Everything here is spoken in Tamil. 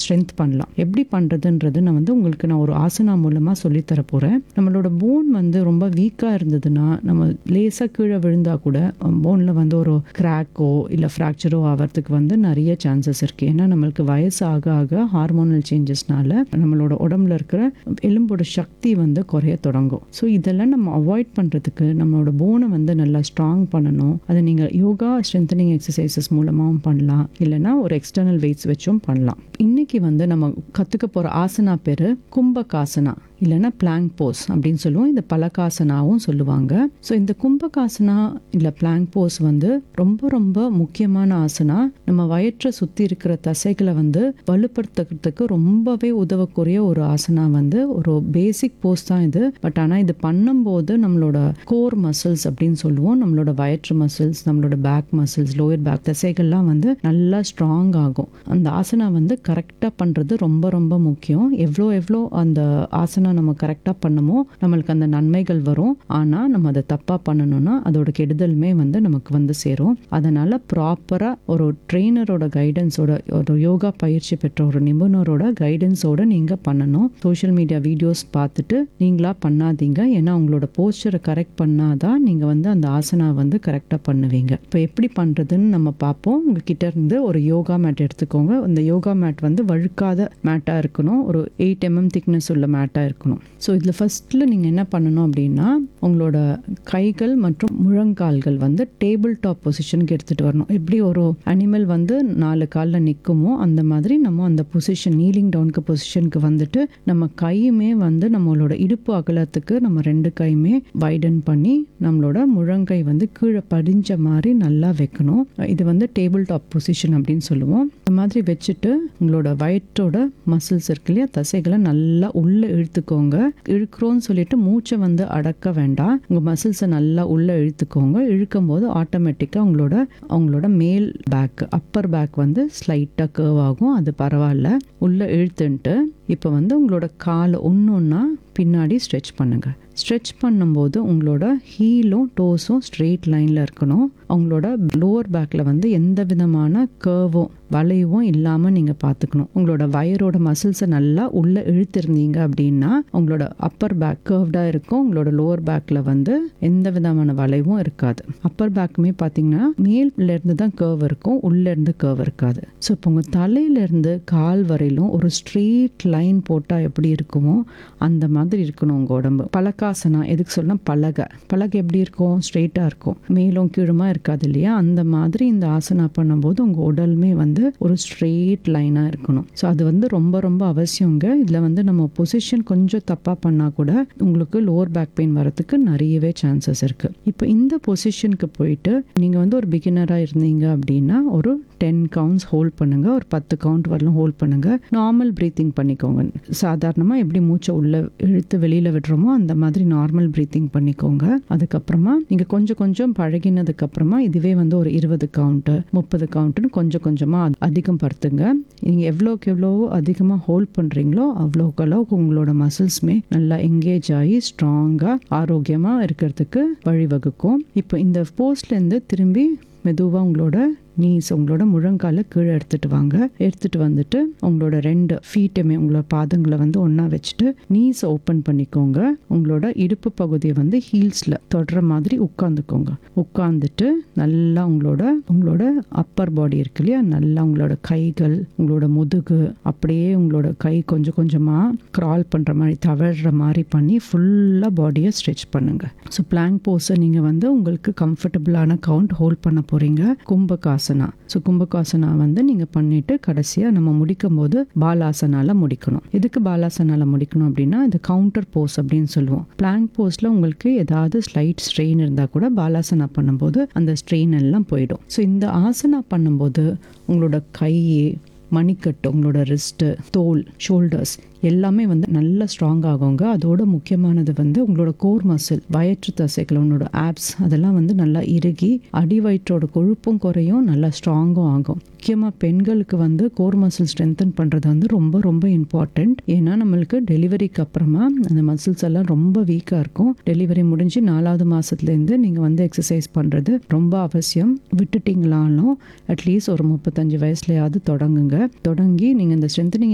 ஸ்ட்ரென்த் பண்ணலாம் எப்படி பண்ணுறதுன்றது நான் வந்து உங்களுக்கு நான் ஒரு ஆசனா மூலமாக சொல்லித்தர போகிறேன் நம்மளோட போன் வந்து ரொம்ப வீக்காக இருந்ததுன்னா நம்ம லேசாக கீழே விழுந்தா கூட போனில் வந்து ஒரு கிராக்கோ இல்லை ஃப்ராக்சரோ ஆகிறதுக்கு வந்து நிறைய சான்சஸ் இருக்குது ஏன்னா நம்மளுக்கு வயசு ஆக ஆக ஹார்மோனல் சேஞ்சஸ்னால நம்மளோட உடம்புல இருக்கிற எலும்போட சக்தி வந்து குறைய தொடங்கும் ஸோ இதெல்லாம் நம்ம அவாய்ட் பண்ணுறதுக்கு நம்மளோட போனை வந்து நல்லா ஸ்ட்ராங் பண்ணணும் அதை நீங்கள் யோகா ஸ்ட்ரென்தனிங் எக்ஸசைசஸ் மூலமாகவும் பண்ணலாம் இல்லைன்னா ஒரு எக்ஸ்டர்னல் வெயிட்ஸ் வச்சும் பண்ணலாம் இன்னைக்கு வந்து நம்ம கற்றுக்க போகிற ஆசனா பேர் கும்பகாசனா இல்லைன்னா பிளாங்க் போஸ் அப்படின்னு சொல்லுவோம் இந்த பலகாசனாவும் சொல்லுவாங்க ஸோ இந்த கும்பகாசனா இல்லை பிளாங்க் போஸ் வந்து ரொம்ப ரொம்ப முக்கியமான ஆசனா நம்ம வயிற்றை சுற்றி இருக்கிற தசைகளை வந்து வலுப்படுத்துறதுக்கு ரொம்பவே உதவக்கூடிய ஒரு ஆசனா வந்து ஒரு பேசிக் போஸ் தான் இது பட் ஆனால் இது பண்ணும்போது நம்மளோட கோர் மசில்ஸ் அப்படின்னு சொல்லுவோம் நம்மளோட வயிற்று மசில்ஸ் நம்மளோட பேக் மசில்ஸ் லோயர் பேக் தசைகள்லாம் வந்து நல்லா ஸ்ட்ராங் ஆகும் அந்த ஆசனா வந்து கரெக்டாக பண்ணுறது ரொம்ப ரொம்ப முக்கியம் எவ்வளோ எவ்வளோ அந்த ஆசனா நம்ம கரெக்டாக பண்ணமோ நம்மளுக்கு அந்த நன்மைகள் வரும் ஆனால் நம்ம அதை தப்பாக பண்ணணும்னா அதோட கெடுதலுமே வந்து நமக்கு வந்து சேரும் அதனால் ப்ராப்பராக ஒரு ட்ரெயினரோட கைடன்ஸோட ஒரு யோகா பயிற்சி பெற்ற ஒரு நிபுணரோட கைடன்ஸோட நீங்கள் பண்ணணும் சோஷியல் மீடியா வீடியோஸ் பார்த்துட்டு நீங்களா பண்ணாதீங்க ஏன்னா உங்களோட போஸ்டரை கரெக்ட் பண்ணாதான் நீங்கள் வந்து அந்த ஆசனா வந்து கரெக்டாக பண்ணுவீங்க இப்போ எப்படி பண்ணுறதுன்னு நம்ம பார்ப்போம் உங்ககிட்ட இருந்து ஒரு யோகா மேட் எடுத்துக்கோங்க அந்த யோகா மேட் வந்து வழுக்காத மேட்டாக இருக்கணும் ஒரு எயிட் எம்எம் திக்னஸ் உள்ள மேட்டாக இருக்கணும் ஸோ இதில் ஃபஸ்ட்டில் நீங்கள் என்ன பண்ணணும் அப்படின்னா உங்களோட கைகள் மற்றும் முழங்கால்கள் வந்து டேபிள் டாப் பொசிஷனுக்கு எடுத்துகிட்டு வரணும் எப்படி ஒரு அனிமல் வந்து நாலு காலில் நிற்குமோ அந்த மாதிரி நம்ம அந்த பொசிஷன் நீலிங் டவுனுக்கு பொசிஷனுக்கு வந்துட்டு நம்ம கையுமே வந்து நம்மளோட இடுப்பு அகலத்துக்கு நம்ம ரெண்டு கையுமே வைடன் பண்ணி நம்மளோட முழங்கை வந்து கீழே படிஞ்ச மாதிரி நல்லா வைக்கணும் இது வந்து டேபிள் டாப் பொசிஷன் அப்படின்னு சொல்லுவோம் இந்த மாதிரி வச்சுட்டு உங்களோட வயிற்றோட மசில்ஸ் இருக்கு இல்லையா தசைகளை நல்லா உள்ளே இழுத்துக்கோங்க இழுக்கிறோன்னு சொல்லிட்டு மூச்சை வந்து அடக்க வேண்டாம் உங்கள் மசில்ஸை நல்லா உள்ளே இழுத்துக்கோங்க இழுக்கும் போது ஆட்டோமேட்டிக்காக உங்களோட அவங்களோட மேல் பேக் அப்பர் பேக் வந்து ஸ்லைட்டாக கேர்வ் ஆகும் அது பரவாயில்ல உள்ளே இழுத்துன்ட்டு இப்போ வந்து உங்களோட காலை ஒன்று ஒன்றா பின்னாடி ஸ்ட்ரெச் பண்ணுங்கள் ஸ்ட்ரெச் பண்ணும்போது உங்களோட ஹீலும் டோஸும் ஸ்ட்ரெயிட் லைனில் இருக்கணும் அவங்களோட லோவர் பேக்கில் வந்து எந்த விதமான கேர்வும் வளைவும் இல்லாமல் நீங்கள் பார்த்துக்கணும் உங்களோட வயரோட மசில்ஸை நல்லா உள்ளே இழுத்திருந்தீங்க அப்படின்னா உங்களோட அப்பர் பேக் கர்வ்டாக இருக்கும் உங்களோட லோவர் பேக்கில் வந்து எந்த விதமான வளைவும் இருக்காது அப்பர் பேக்குமே பார்த்தீங்கன்னா மேல்லேருந்து தான் கேர்வ் இருக்கும் உள்ளேருந்து கேர்வ் இருக்காது ஸோ இப்போ உங்கள் தலையிலேருந்து கால் வரையிலும் ஒரு ஸ்ட்ரெயிட் லைன் போட்டால் எப்படி இருக்குமோ அந்த மாதிரி இருக்கணும் உங்கள் உடம்பு பலகாசனா எதுக்கு சொல்லணும் பலகை பலகை எப்படி இருக்கும் ஸ்ட்ரெயிட்டாக இருக்கும் மேலும் கீழுமா இருக்காது இல்லையா அந்த மாதிரி இந்த ஆசனா பண்ணும்போது உங்கள் உடலுமே வந்து ஒரு ஸ்ட்ரெயிட் லைனாக இருக்கணும் ஸோ அது வந்து ரொம்ப ரொம்ப அவசியங்க இதில் வந்து நம்ம பொசிஷன் கொஞ்சம் தப்பாக பண்ணால் கூட உங்களுக்கு லோவர் பேக் பெயின் வரதுக்கு நிறையவே சான்சஸ் இருக்குது இப்போ இந்த பொசிஷனுக்கு போயிட்டு நீங்கள் வந்து ஒரு பிகினராக இருந்தீங்க அப்படின்னா ஒரு டென் கவுண்ட்ஸ் ஹோல்ட் பண்ணுங்கள் ஒரு பத்து கவுண்ட் வரலும் ஹோல்ட் பண்ணுங்கள் நார்மல் ப்ரீத்திங் பண்ணிக்கோங்க சாதாரணமாக எப்படி மூச்சை உள்ளே இழுத்து வெளியில் விடுறோமோ அந்த மாதிரி நார்மல் ப்ரீத்திங் பண்ணிக்கோங்க அதுக்கப்புறமா நீங்கள் கொஞ்சம் கொஞ்சம் பழகினதுக்கப்புறமா இதுவே வந்து ஒரு இருபது கவுண்ட்டு முப்பது கவுண்ட்டுன்னு கொஞ்சம் கொஞ்சமாக அதிகம் படுத்துங்க நீங்கள் எவ்வளோக்கு எவ்வளோ அதிகமாக ஹோல்ட் பண்ணுறீங்களோ அவ்வளோக்கு அளவுக்கு உங்களோட மசில்ஸ்மே நல்லா எங்கேஜ் ஆகி ஸ்ட்ராங்காக ஆரோக்கியமாக இருக்கிறதுக்கு வழிவகுக்கும் இப்போ இந்த போஸ்ட்லேருந்து திரும்பி மெதுவாக உங்களோட நீஸ் உங்களோட முழங்கால கீழே எடுத்துட்டு வாங்க எடுத்துட்டு வந்துட்டு உங்களோட ரெண்டு ஃபீட்டுமே உங்களோட பாதங்களை வந்து ஒன்றா வச்சுட்டு நீஸ் ஓப்பன் பண்ணிக்கோங்க உங்களோட இடுப்பு பகுதியை வந்து ஹீல்ஸில் தொடுற மாதிரி உட்காந்துக்கோங்க உட்காந்துட்டு நல்லா உங்களோட உங்களோட அப்பர் பாடி இருக்கு இல்லையா நல்லா உங்களோட கைகள் உங்களோட முதுகு அப்படியே உங்களோட கை கொஞ்சம் கொஞ்சமாக க்ரால் பண்ணுற மாதிரி தவழ்கிற மாதிரி பண்ணி ஃபுல்லாக பாடியை ஸ்ட்ரெச் பண்ணுங்க ஸோ பிளாங்க் போஸை நீங்கள் வந்து உங்களுக்கு கம்ஃபர்டபுளான கவுண்ட் ஹோல்ட் பண்ண போகிறீங்க கும்பகாசனா ஸோ கும்பகாசனா வந்து நீங்கள் பண்ணிட்டு கடைசியாக நம்ம முடிக்கும் போது பாலாசனால முடிக்கணும் எதுக்கு பாலாசனால முடிக்கணும் அப்படின்னா இது கவுண்டர் போஸ் அப்படின்னு சொல்லுவோம் பிளாங்க் போஸில் உங்களுக்கு ஏதாவது ஸ்லைட் ஸ்ட்ரெயின் இருந்தால் கூட பாலாசனா பண்ணும்போது அந்த ஸ்ட்ரெயின் எல்லாம் போயிடும் ஸோ இந்த ஆசனா பண்ணும்போது உங்களோட கை மணிக்கட்டு உங்களோட ரிஸ்ட்டு தோல் ஷோல்டர்ஸ் எல்லாமே வந்து நல்லா ஸ்ட்ராங் ஆகுங்க அதோட முக்கியமானது வந்து உங்களோட கோர் மசில் வயிற்று தசைகள் உங்களோட ஆப்ஸ் அதெல்லாம் வந்து நல்லா இறுகி அடி வயிற்றோட கொழுப்பும் குறையும் நல்லா ஸ்ட்ராங்கும் ஆகும் முக்கியமாக பெண்களுக்கு வந்து கோர் மசில் ஸ்ட்ரென்தன் பண்ணுறது வந்து ரொம்ப ரொம்ப இம்பார்ட்டண்ட் ஏன்னா நம்மளுக்கு டெலிவரிக்கு அப்புறமா அந்த மசில்ஸ் எல்லாம் ரொம்ப வீக்காக இருக்கும் டெலிவரி முடிஞ்சு நாலாவது மாதத்துலேருந்து நீங்கள் வந்து எக்ஸசைஸ் பண்ணுறது ரொம்ப அவசியம் விட்டுட்டீங்களாலும் அட்லீஸ்ட் ஒரு முப்பத்தஞ்சு வயசுலையாவது தொடங்குங்க தொடங்கி நீங்கள் இந்த ஸ்ட்ரென்தனிங்